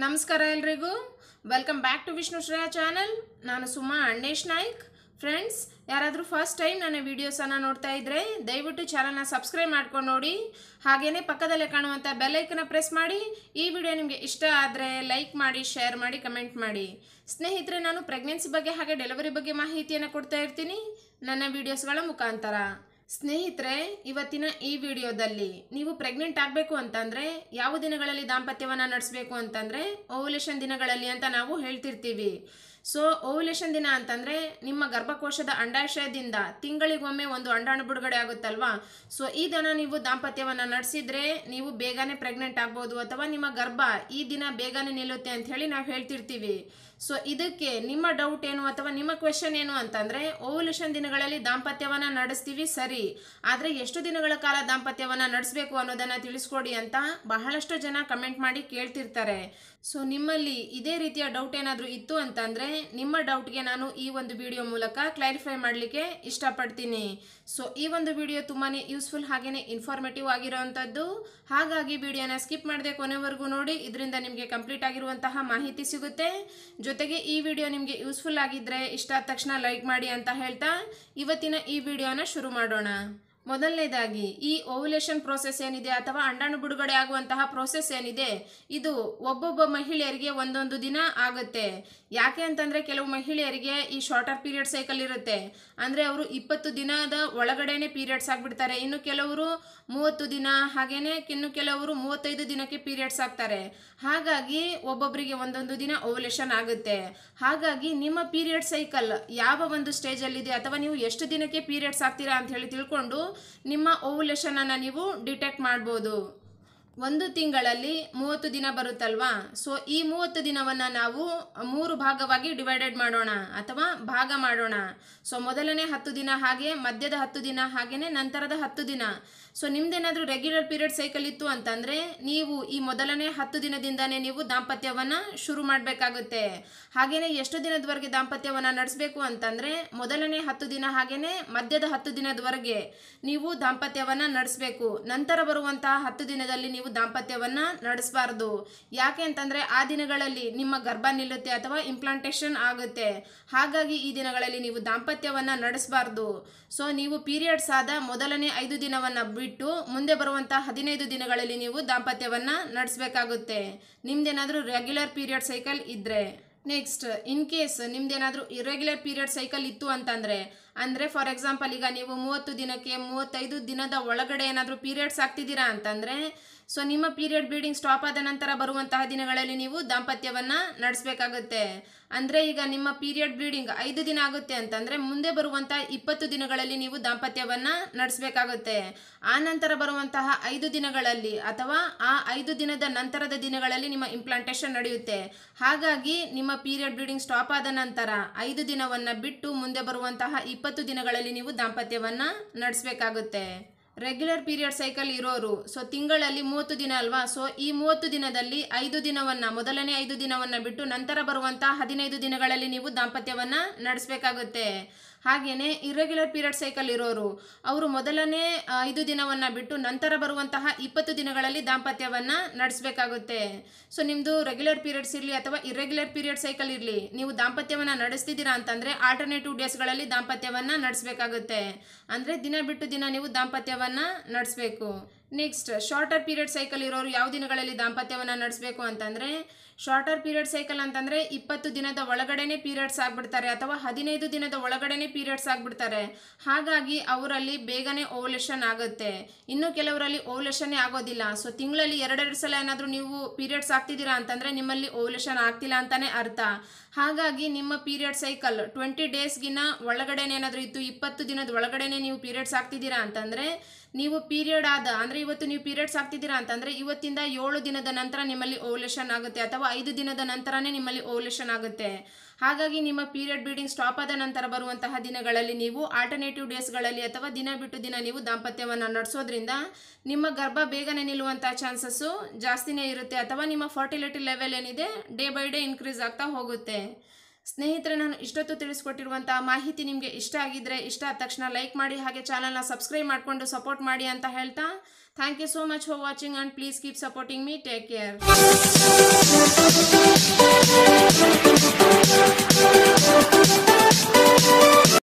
ನಮಸ್ಕಾರ ಎಲ್ರಿಗೂ welcome back to Vishnu Shreya channel ನಾನು ಸುಮಾ ಅಣ್ಣೇಶ್ ನಾಯ್ಕ್ ಫ್ರೆಂಡ್ಸ್ ಯಾರಾದರೂ ಫಸ್ಟ್ ಟೈಮ್ ನನ್ನ ವೀಡಿಯೋಸನ್ನು ನೋಡ್ತಾ ಇದ್ದರೆ ದಯವಿಟ್ಟು ಚಾನಲ್ನ ಸಬ್ಸ್ಕ್ರೈಬ್ ಮಾಡ್ಕೊಂಡು ನೋಡಿ ಹಾಗೆಯೇ ಪಕ್ಕದಲ್ಲೇ ಕಾಣುವಂಥ ಬೆಲ್ಲೈಕನ್ನ ಪ್ರೆಸ್ ಮಾಡಿ ಈ ವಿಡಿಯೋ ನಿಮಗೆ ಇಷ್ಟ ಆದರೆ ಲೈಕ್ ಮಾಡಿ ಶೇರ್ ಮಾಡಿ ಕಮೆಂಟ್ ಮಾಡಿ ಸ್ನೇಹಿತರೆ ನಾನು ಪ್ರೆಗ್ನೆನ್ಸಿ ಬಗ್ಗೆ ಹಾಗೆ ಡೆಲಿವರಿ ಬಗ್ಗೆ ಮಾಹಿತಿಯನ್ನು ಕೊಡ್ತಾ ಇರ್ತೀನಿ ನನ್ನ ವೀಡಿಯೋಸ್ಗಳ ಮುಖಾಂತರ ಸ್ನೇಹಿತರೆ ಇವತ್ತಿನ ಈ ವಿಡಿಯೋದಲ್ಲಿ ನೀವು ಪ್ರೆಗ್ನೆಂಟ್ ಆಗಬೇಕು ಅಂತಂದ್ರೆ ಯಾವ ದಿನಗಳಲ್ಲಿ ದಾಂಪತ್ಯವನ್ನು ನಡೆಸಬೇಕು ಅಂತಂದ್ರೆ ಓವ್ಯುಲೇಷನ್ ದಿನಗಳಲ್ಲಿ ಅಂತ ನಾವು ಹೇಳ್ತಿರ್ತೀವಿ ಸೊ ಓವ್ಯುಲೇಷನ್ ದಿನ ಅಂತಂದ್ರೆ ನಿಮ್ಮ ಗರ್ಭಕೋಶದ ಅಂಡಾಶಯದಿಂದ ತಿಂಗಳಿಗೊಮ್ಮೆ ಒಂದು ಅಂಡಾಣು ಬಿಡುಗಡೆ ಆಗುತ್ತಲ್ವಾ ಸೊ ಈ ದಿನ ನೀವು ದಾಂಪತ್ಯವನ್ನು ನಡೆಸಿದ್ರೆ ನೀವು ಬೇಗನೆ ಪ್ರೆಗ್ನೆಂಟ್ ಆಗ್ಬೋದು ಅಥವಾ ನಿಮ್ಮ ಗರ್ಭ ಈ ದಿನ ಬೇಗನೆ ನಿಲ್ಲುತ್ತೆ ಅಂತ ಹೇಳಿ ನಾವು ಹೇಳ್ತಿರ್ತೀವಿ ಸೊ ಇದಕ್ಕೆ ನಿಮ್ಮ ಡೌಟ್ ಏನು ಅಥವಾ ನಿಮ್ಮ ಕ್ವೆಶನ್ ಏನು ಅಂತಂದ್ರೆ ಓವ್ಯುಲೇಷನ್ ದಿನಗಳಲ್ಲಿ ದಾಂಪತ್ಯವನ್ನ ನಡೆಸ್ತೀವಿ ಸರಿ ಆದ್ರೆ ಎಷ್ಟು ದಿನಗಳ ಕಾಲ ದಾಂಪತ್ಯವನ್ನ ನಡೆಸಬೇಕು ಅನ್ನೋದನ್ನ ತಿಳಿಸ್ಕೊಡಿ ಅಂತ ಬಹಳಷ್ಟು ಜನ ಕಮೆಂಟ್ ಮಾಡಿ ಕೇಳ್ತಿರ್ತಾರೆ ಸೊ ನಿಮ್ಮಲ್ಲಿ ಇದೇ ರೀತಿಯ ಡೌಟ್ ಏನಾದರೂ ಇತ್ತು ಅಂತಂದ್ರೆ ನಿಮ್ಮ ಡೌಟ್ಗೆ ನಾನು ಈ ಒಂದು ವಿಡಿಯೋ ಮೂಲಕ ಕ್ಲಾರಿಫೈ ಮಾಡಲಿಕ್ಕೆ ಇಷ್ಟಪಡ್ತೀನಿ ಸೊ ಈ ಒಂದು ವಿಡಿಯೋ ತುಂಬಾನೇ ಯೂಸ್ಫುಲ್ ಹಾಗೇನೆ ಇನ್ಫಾರ್ಮೇಟಿವ್ ಆಗಿರುವಂಥದ್ದು ಹಾಗಾಗಿ ವಿಡಿಯೋನ ಸ್ಕಿಪ್ ಮಾಡದೆ ಕೊನೆವರೆಗೂ ನೋಡಿ ಇದರಿಂದ ನಿಮಗೆ ಕಂಪ್ಲೀಟ್ ಆಗಿರುವಂತಹ ಮಾಹಿತಿ ಸಿಗುತ್ತೆ ಜೊತೆಗೆ ಈ ವಿಡಿಯೋ ನಿಮಗೆ ಯೂಸ್ಫುಲ್ ಆಗಿದ್ರೆ ಇಷ್ಟ ಆದ ತಕ್ಷಣ ಲೈಕ್ ಮಾಡಿ ಅಂತ ಹೇಳ್ತಾ ಇವತ್ತಿನ ಈ ವಿಡಿಯೋನ ಶುರು ಮಾಡೋಣ ಮೊದಲನೇದಾಗಿ ಈ ಓವ್ಯುಲೇಷನ್ ಪ್ರೋಸೆಸ್ ಏನಿದೆ ಅಥವಾ ಅಂಡಾಣು ಬಿಡುಗಡೆ ಆಗುವಂತಹ ಪ್ರೋಸೆಸ್ ಏನಿದೆ ಇದು ಒಬ್ಬೊಬ್ಬ ಮಹಿಳೆಯರಿಗೆ ಒಂದೊಂದು ದಿನ ಆಗುತ್ತೆ ಯಾಕೆ ಅಂತಂದ್ರೆ ಕೆಲವು ಮಹಿಳೆಯರಿಗೆ ಈ ಶಾರ್ಟರ್ ಪೀರಿಯಡ್ ಸೈಕಲ್ ಇರುತ್ತೆ ಅಂದ್ರೆ ಅವರು ಇಪ್ಪತ್ತು ದಿನದ ಒಳಗಡೆನೆ ಪೀರಿಯಡ್ಸ್ ಆಗ್ಬಿಡ್ತಾರೆ ಇನ್ನು ಕೆಲವರು ಮೂವತ್ತು ದಿನ ಹಾಗೇನೆ ಇನ್ನು ಕೆಲವರು ಮೂವತ್ತೈದು ದಿನಕ್ಕೆ ಪೀರಿಯಡ್ಸ್ ಆಗ್ತಾರೆ ಹಾಗಾಗಿ ಒಬ್ಬೊಬ್ಬರಿಗೆ ಒಂದೊಂದು ದಿನ ಓವ್ಯುಲೇಷನ್ ಆಗುತ್ತೆ ಹಾಗಾಗಿ ನಿಮ್ಮ ಪೀರಿಯಡ್ ಸೈಕಲ್ ಯಾವ ಒಂದು ಸ್ಟೇಜಲ್ಲಿದೆ ಅಥವಾ ನೀವು ಎಷ್ಟು ದಿನಕ್ಕೆ ಪೀರಿಯಡ್ಸ್ ಆಗ್ತೀರಾ ಅಂತ ಹೇಳಿ ತಿಳ್ಕೊಂಡು ನಿಮ್ಮ ಓವ್ಯುಲೇಷನ್ ಅನ್ನ ನೀವು ಡಿಟೆಕ್ಟ್ ಮಾಡ್ಬೋದು ಒಂದು ತಿಂಗಳಲ್ಲಿ ಮೂವತ್ತು ದಿನ ಬರುತ್ತಲ್ವಾ ಸೊ ಈ ಮೂವತ್ತು ದಿನವನ್ನು ನಾವು ಮೂರು ಭಾಗವಾಗಿ ಡಿವೈಡೆಡ್ ಮಾಡೋಣ ಅಥವಾ ಭಾಗ ಮಾಡೋಣ ಸೊ ಮೊದಲನೇ ಹತ್ತು ದಿನ ಹಾಗೆ ಮಧ್ಯದ ಹತ್ತು ದಿನ ಹಾಗೇನೆ ನಂತರದ ಹತ್ತು ದಿನ ಸೊ ನಿಮ್ದೇನಾದ್ರೂ ರೆಗ್ಯುಲರ್ ಪೀರಿಯಡ್ ಸೈಕಲ್ ಇತ್ತು ಅಂತಂದ್ರೆ ನೀವು ಈ ಮೊದಲನೇ ಹತ್ತು ದಿನದಿಂದಾನೇ ನೀವು ದಾಂಪತ್ಯವನ್ನ ಶುರು ಮಾಡಬೇಕಾಗುತ್ತೆ ಹಾಗೇನೆ ಎಷ್ಟು ದಿನದವರೆಗೆ ದಾಂಪತ್ಯವನ್ನ ನಡೆಸಬೇಕು ಅಂತಂದ್ರೆ ಮೊದಲನೇ ಹತ್ತು ದಿನ ಹಾಗೇನೆ ಮಧ್ಯದ ಹತ್ತು ದಿನದವರೆಗೆ ನೀವು ದಾಂಪತ್ಯವನ್ನ ನಡೆಸಬೇಕು ನಂತರ ಬರುವಂತಹ ಹತ್ತು ದಿನದಲ್ಲಿ ನೀವು ದಾಂಪತ್ಯವನ್ನ ನಡೆಸಬಾರದು ಯಾಕೆ ಅಂತಂದ್ರೆ ಆ ದಿನಗಳಲ್ಲಿ ನಿಮ್ಮ ಗರ್ಭ ನಿಲ್ಲುತ್ತೆ ಅಥವಾ ಇಂಪ್ಲಾಂಟೇಷನ್ ಆಗುತ್ತೆ ಹಾಗಾಗಿ ಈ ದಿನಗಳಲ್ಲಿ ನೀವು ದಾಂಪತ್ಯವನ್ನ ನಡೆಸಬಾರ್ದು ಸೊ ನೀವು ಪೀರಿಯಡ್ಸ್ ಆದ ಮೊದಲನೇ ಐದು ದಿನವನ್ನ ಬಿಟ್ಟು ಮುಂದೆ ಬರುವಂತಹ ಹದಿನೈದು ದಿನಗಳಲ್ಲಿ ನೀವು ದಾಂಪತ್ಯವನ್ನ ನಡೆಸಬೇಕಾಗುತ್ತೆ ನಿಮ್ದೇನಾದ್ರೂ ರೆಗ್ಯುಲರ್ ಪೀರಿಯಡ್ ಸೈಕಲ್ ಇದ್ರೆ ನೆಕ್ಸ್ಟ್ ಇನ್ ಕೇಸ್ ನಿಮ್ದೇನಾದ್ರೂ ಇರೆಗ್ಯುಲರ್ ಪೀರಿಯಡ್ ಸೈಕಲ್ ಇತ್ತು ಅಂತಂದ್ರೆ ಅಂದ್ರೆ ಫಾರ್ ಎಕ್ಸಾಂಪಲ್ ಈಗ ನೀವು ಮೂವತ್ತು ದಿನಕ್ಕೆ ಮೂವತ್ತೈದು ದಿನದ ಒಳಗಡೆ ಏನಾದರೂ ಪೀರಿಯಡ್ಸ್ ಆಗ್ತಿದ್ದೀರಾ ಅಂತಂದ್ರೆ ಸೊ ನಿಮ್ಮ ಪೀರಿಯಡ್ ಬ್ಲೀಡಿಂಗ್ ಸ್ಟಾಪ್ ಆದ ನಂತರ ಬರುವಂತಹ ದಿನಗಳಲ್ಲಿ ನೀವು ದಾಂಪತ್ಯವನ್ನ ನಡೆಸಬೇಕಾಗುತ್ತೆ ಅಂದ್ರೆ ಈಗ ನಿಮ್ಮ ಪೀರಿಯಡ್ ಬ್ಲೀಡಿಂಗ್ ಐದು ದಿನ ಆಗುತ್ತೆ ಅಂತಂದ್ರೆ ಮುಂದೆ ಬರುವಂತಹ ಇಪ್ಪತ್ತು ದಿನಗಳಲ್ಲಿ ನೀವು ದಾಂಪತ್ಯವನ್ನ ನಡೆಸಬೇಕಾಗುತ್ತೆ ಆ ನಂತರ ಬರುವಂತಹ ಐದು ದಿನಗಳಲ್ಲಿ ಅಥವಾ ಆ ಐದು ದಿನದ ನಂತರದ ದಿನಗಳಲ್ಲಿ ನಿಮ್ಮ ಇಂಪ್ಲಾಂಟೇಷನ್ ನಡೆಯುತ್ತೆ ಹಾಗಾಗಿ ನಿಮ್ಮ ಪೀರಿಯಡ್ ಬ್ಲೀಡಿಂಗ್ ಸ್ಟಾಪ್ ಆದ ನಂತರ ಐದು ದಿನವನ್ನ ಬಿಟ್ಟು ಮುಂದೆ ಬರುವಂತಹ ಇಪ್ಪತ್ತು ದಿನಗಳಲ್ಲಿ ನೀವು ದಾಂಪತ್ಯವನ್ನ ನಡೆಸಬೇಕಾಗುತ್ತೆ ರೆಗ್ಯುಲರ್ ಪೀರಿಯಡ್ ಸೈಕಲ್ ಇರೋರು ಸೊ ತಿಂಗಳಲ್ಲಿ ಮೂವತ್ತು ದಿನ ಅಲ್ವಾ ಸೊ ಈ ಮೂವತ್ತು ದಿನದಲ್ಲಿ ಐದು ದಿನವನ್ನ ಮೊದಲನೇ ಐದು ದಿನವನ್ನ ಬಿಟ್ಟು ನಂತರ ಬರುವಂತಹ ಹದಿನೈದು ದಿನಗಳಲ್ಲಿ ನೀವು ದಾಂಪತ್ಯವನ್ನ ನಡೆಸಬೇಕಾಗುತ್ತೆ ಹಾಗೇನೆ ಇರೆಗ್ಯುಲರ್ ಪೀರಿಯಡ್ ಸೈಕಲ್ ಇರೋರು ಅವರು ಮೊದಲನೇ ಆ, ಐದು ದಿನವನ್ನ ಬಿಟ್ಟು ನಂತರ ಬರುವಂತಹ ಇಪ್ಪತ್ತು ದಿನಗಳಲ್ಲಿ ದಾಂಪತ್ಯವನ್ನ ನಡೆಸಬೇಕಾಗುತ್ತೆ ಸೊ ನಿಮ್ದು ರೆಗ್ಯುಲರ್ ಪೀರಿಯಡ್ಸ್ ಇರಲಿ ಅಥವಾ ಇರೆಗ್ಯುಲರ್ ಪೀರಿಯಡ್ ಸೈಕಲ್ ಇರಲಿ ನೀವು ದಾಂಪತ್ಯವನ್ನ ನಡೆಸ್ತಿದ್ದೀರಾ ಅಂತಂದ್ರೆ ಆಲ್ಟರ್ನೇಟಿವ್ ಡೇಸ್ಗಳಲ್ಲಿ ದಾಂಪತ್ಯವನ್ನ ನಡೆಸಬೇಕಾಗುತ್ತೆ ಅಂದ್ರೆ ದಿನ ಬಿಟ್ಟು ದಿನ ನೀವು ದಾಂಪತ್ಯವನ್ನ ನಡೆಸಬೇಕು ನೆಕ್ಸ್ಟ್ ಶಾರ್ಟರ್ ಪೀರಿಯಡ್ ಸೈಕಲ್ ಇರೋರು ಯಾವ ದಿನಗಳಲ್ಲಿ ದಾಂಪತ್ಯವನ್ನ ನಡೆಸಬೇಕು ಅಂತಂದ್ರೆ ಶಾರ್ಟರ್ ಪೀರಿಯಡ್ ಸೈಕಲ್ ಅಂತಂದ್ರೆ ಇಪ್ಪತ್ತು ದಿನದ ಒಳಗಡೆನೆ ಪೀರಿಯಡ್ಸ್ ಆಗ್ಬಿಡ್ತಾರೆ ಅಥವಾ ಹದಿನೈದು ದಿನದ ಒಳಗಡೆನೆ ಪೀರಿಯಡ್ಸ್ ಆಗ್ಬಿಡ್ತಾರೆ ಹಾಗಾಗಿ ಅವರಲ್ಲಿ ಬೇಗನೆ ಓವ್ಯುಲೇಷನ್ ಆಗುತ್ತೆ ಇನ್ನು ಕೆಲವರಲ್ಲಿ ಓವ್ಯುಲೇಷನ್ನೇ ಆಗೋದಿಲ್ಲ ಸೊ ತಿಂಗಳಲ್ಲಿ ಎರಡೆರಡು ಸಲ ಏನಾದರೂ ನೀವು ಪೀರಿಯಡ್ಸ್ ಆಗ್ತಿದ್ದೀರಾ ಅಂತಂದ್ರೆ ನಿಮ್ಮಲ್ಲಿ ಓವ್ಯುಲೇಷನ್ ಆಗ್ತಿಲ್ಲ ಅಂತಾನೆ ಅರ್ಥ ಹಾಗಾಗಿ ನಿಮ್ಮ ಪೀರಿಯಡ್ ಸೈಕಲ್ ಟ್ವೆಂಟಿ ಡೇಸ್ಗಿನ ಒಳಗಡೆನೆ ಏನಾದರೂ ಇತ್ತು ಇಪ್ಪತ್ತು ದಿನದ ಒಳಗಡೆನೆ ನೀವು ಪೀರಿಯಡ್ಸ್ ಆಗ್ತಿದ್ದೀರಾ ಅಂತಂದ್ರೆ ನೀವು ಪೀರಿಯಡ್ ಆದ ಅಂದ್ರೆ ಇವತ್ತು ನೀವು ಪೀರಿಯಡ್ಸ್ ಆಗ್ತಿದ್ದೀರಾ ಅಂತಂದ್ರೆ ಇವತ್ತಿಂದ ಏಳು ದಿನದ ನಂತರ ನಿಮ್ಮಲ್ಲಿ ಓವ್ಯುಲೇಷನ್ ಆಗುತ್ತೆ ಅಥವಾ ಐದು ದಿನದ ನಂತರನೇ ನಿಮ್ಮಲ್ಲಿ ಓವ್ಯುಲೇಷನ್ ಆಗುತ್ತೆ ಹಾಗಾಗಿ ನಿಮ್ಮ ಪೀರಿಯಡ್ ಬ್ಲೀಡಿಂಗ್ ಸ್ಟಾಪ್ ಆದ ನಂತರ ಬರುವಂತಹ ದಿನಗಳಲ್ಲಿ ನೀವು ಆಲ್ಟರ್ನೇಟಿವ್ ಡೇಸ್ಗಳಲ್ಲಿ ಅಥವಾ ದಿನ ಬಿಟ್ಟು ದಿನ ನೀವು ದಾಂಪತ್ಯವನ್ನು ನಡೆಸೋದ್ರಿಂದ ನಿಮ್ಮ ಗರ್ಭ ಬೇಗನೆ ನಿಲ್ಲುವಂತಹ ಚಾನ್ಸಸ್ಸು ಜಾಸ್ತಿನೇ ಇರುತ್ತೆ ಅಥವಾ ನಿಮ್ಮ ಫರ್ಟಿಲಿಟಿ ಲೆವೆಲ್ ಏನಿದೆ ಡೇ ಬೈ ಡೇ ಇನ್ಕ್ರೀಸ್ ಆಗ್ತಾ ಹೋಗುತ್ತೆ ಸ್ನೇಹಿತರೆ ನಾನು ಇಷ್ಟೊತ್ತು ತಿಳಿಸ್ಕೊಟ್ಟಿರುವಂಥ ಮಾಹಿತಿ ನಿಮಗೆ ಇಷ್ಟ ಆಗಿದ್ದರೆ ಇಷ್ಟ ಆದ ತಕ್ಷಣ ಲೈಕ್ ಮಾಡಿ ಹಾಗೆ ಚಾನಲ್ನ ಸಬ್ಸ್ಕ್ರೈಬ್ ಮಾಡಿಕೊಂಡು ಸಪೋರ್ಟ್ ಮಾಡಿ ಅಂತ ಹೇಳ್ತಾ thank you so much for watching and please keep supporting me take care